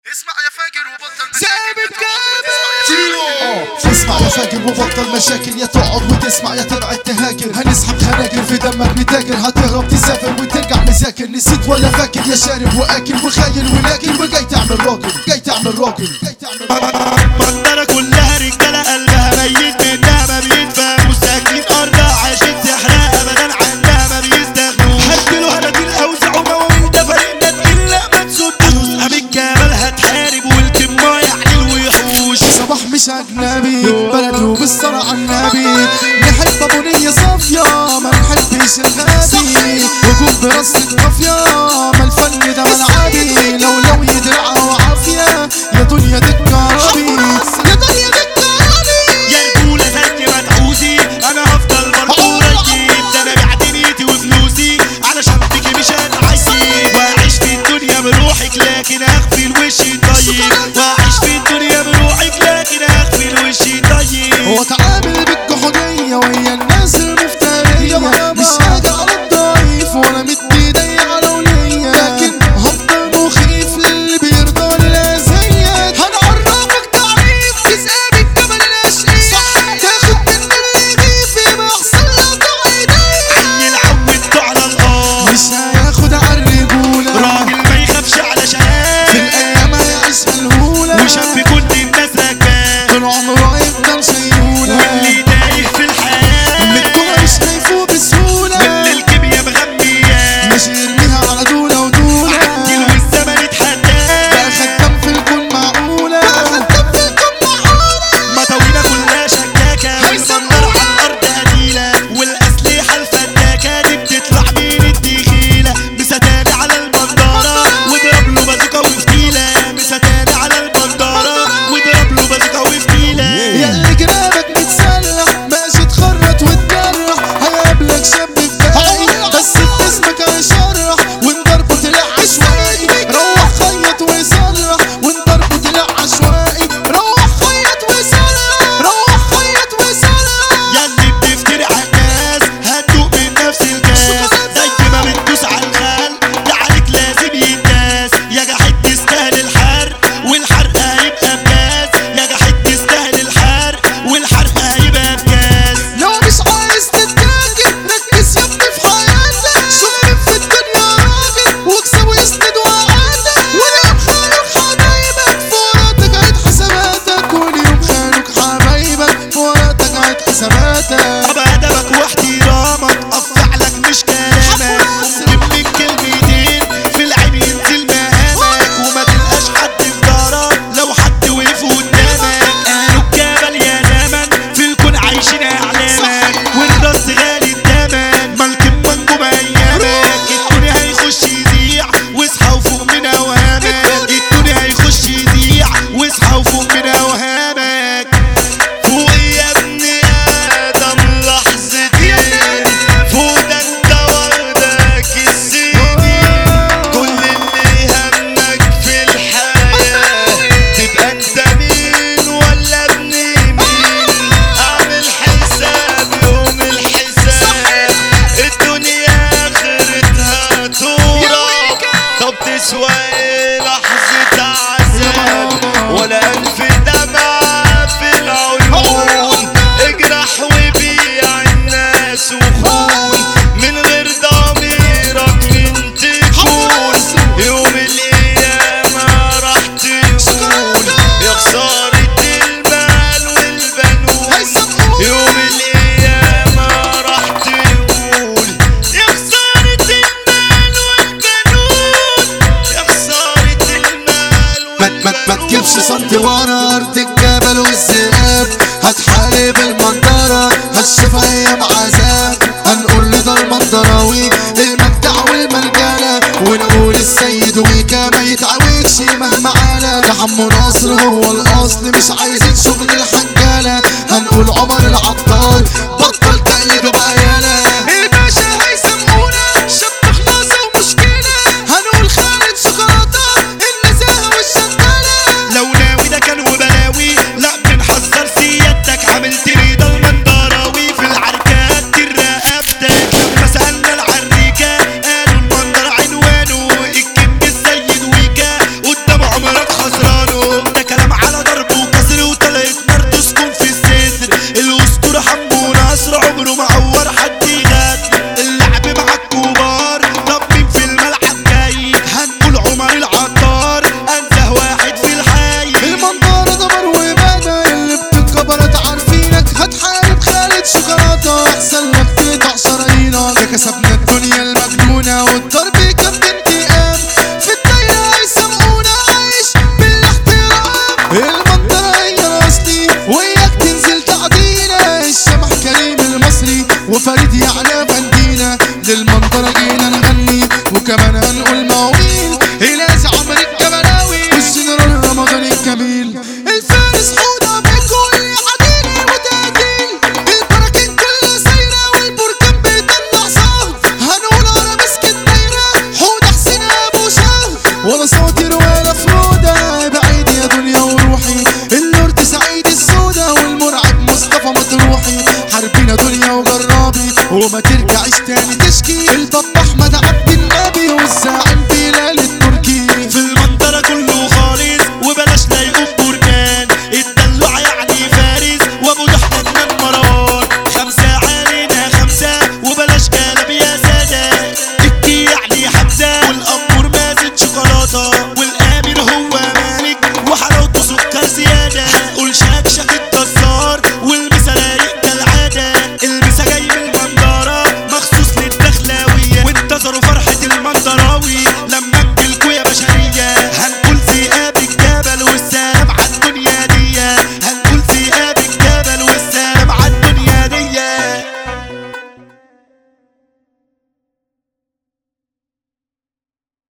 اسمع يا فاجر وبطل ثابت كامل اسمع يا فاجر وبطل مشاكل يا تقعد وتسمع يا تبعد تهاجر هنسحب هناجر في دمك نتاجر هتهرب تسافر وترجع مذاكر نسيت ولا فاكر يا شارب واكل وخايل ولكن وجاي تعمل راجل جاي تعمل راجل جاي تعمل راجل منطرة كلها رجالة قلبها ميت منها ما بيتفهموا ساكنين أرضها عايشين سحرها أبدا عنها ما بيستغنوا هدلوا هناديل أوزع ومواويل ده فريقنا تقيل لا ما تصدقوش أم الجبل هتحارب والكمة يعني الوحوش صباح مش اجنبي بلد وبالصلاة على النبي نحب ابو نية صافية ما نحبش الغبي هجوم براس القافية ما الفن ده ملعبي لو لو يدرع وعافية يا دنيا تتكهربي يا دنيا تتكهربي يا رجولة زي ما تعوزي أنا هفضل برضه ريب ده أنا بعت نيتي وفلوسي علشان بيكي مش هتعيشي وأعيش في الدنيا بروحك لكن أخفي الوش طيب وأعيش في الدنيا بروحك لكن أخفي الوش طيب هو تعامل بالجحودية وهي الناس المفترية مش حاجة على الضعيف وانا مدي ايدي على ولية لكن هفضل مخيف للي بيرضى للأذية هنعرفك تعريف تسقى الجبل الأشقية تاخد من اللي يغيف ما يحصل لك عيدية عني العودت على الأرض مش هياخد على الرجولة راجل ما يخافش على في شهاد الأيام هيعيش الهولة وشاب كل الناس راكباه طول عمره هيفضل شيولة واللي تايه في الحياة منكم مش هيفوق بسهولة واللي الكيميا مغمياه مش يرميها على دولة ودولة عدل والزمن بقى اتحداه خدام في الكون معقولة بقى خدام في الكون معقولة مطاوينا كلها شكاكة والمنظر على الأرض قتيلة والأسلحة الفتاكة دي بتطلع من الدخيلة بستانة على المنظرة واضرب له بازوكا وفتيلة بستانة على المنظرة واضرب له بازوكا وفتيلة ياللي جنابك متسلح ماشي تخرط وتجرح هيقابلك شاب فايق بس باسمك هيشرح وانضربه طلع عشوائي روح خيط وصلح وانضربه طلع عشوائي روح خيط وصلح روح خيط وصلح ياللي بتفتري على الناس هتدوق من نفس الكاس زي ما بتدوس على الخال ده عليك لازم يتداس يا جحد تستاهل الحرق والحرق هيبقى بجاز يا جحد تستاهل الحرق والحرق هيبقى بجاز لو مش عايز تتاجر ركز يا ابني في حياتك شوف مين في الدنيا راجل واكسب واسند وقعاتك واليوم خانوك حبايبك فوراتك عيد حساباتك واليوم خانوك حبايبك فوراتك عيد حساباتك طب ادبك واحترامك افع لك مش كلامك ممكن من كلمتين في العين ينزل مقامك وما تلقاش حد في دارك لو حد وقف قدامك قالوا الجبل يا زمن في الكون عايشين اعلامك والراس غالي الثمن ملك منجوم ايامك الدنيا هيخش يذيع واصحى وفوق من اوهامك الدنيا هيخش يذيع واصحى وفوق من اوهامك فوق يا ابن ادم لحظتين فوق ده انت وردك السنين كل اللي همك في الحياة تبقى انت مين ولا ابن مين اعمل حساب يوم الحساب الدنيا اخرتها تراب طب تسوى ايه لحظة عذاب ولا ألف دمعة في العيون اجرح وبيع الناس وخون من غير ضميرك من تكون يوم القيامة راح تقول يا خسارة المال والبنون يوم القيامة راح تقول يا خسارة المال والبنون يا خسارة المال ما ما ما تجيبش سنتي ورا ارض الجبل والذئاب هتحارب المنظرة هتشوف ايام عذاب هنقول لده المنظراوي المجدع والمرجلة ونقول السيد ويكا ما يتعودش مهما علا ده حمو ناصر هو الاصل مش عايزين شغل الحنجلة هنقول عمر العطار بطل تقليد وبقيالة الباشا هيسمونا شاب خلاصة ومشكلة هنقول خالد شوكولاتة النزاهة والشغالة لو ناوي ده كان وبلاوي لا بنحذر سيادتك عملت لي ده المندراوي في العركات رقبتك لما سألنا العريكة قالوا المندر عنوانه الكينج السيد ويكا قدام عمرك خسر وفريد يعلى فندينا للمنظرة جينا نغني وكمان هنقول مواويل إلاس عمر الجبلاوي والجنرال رمضان الجميل الفارس حوضة بكل عديل وتقديل البراكين كلها سايرة والبركان بيطلع صوت هنقول عربسك الدايرة حوضة حسين أبو شهر ولا صوتي ولا فرودة بعيد يا دنيا وروحي اللورد سعيد السودة والمرعب مصطفى مطروحي حربنا دنيا وجرابي وما ترجعش تاني تشكي البابا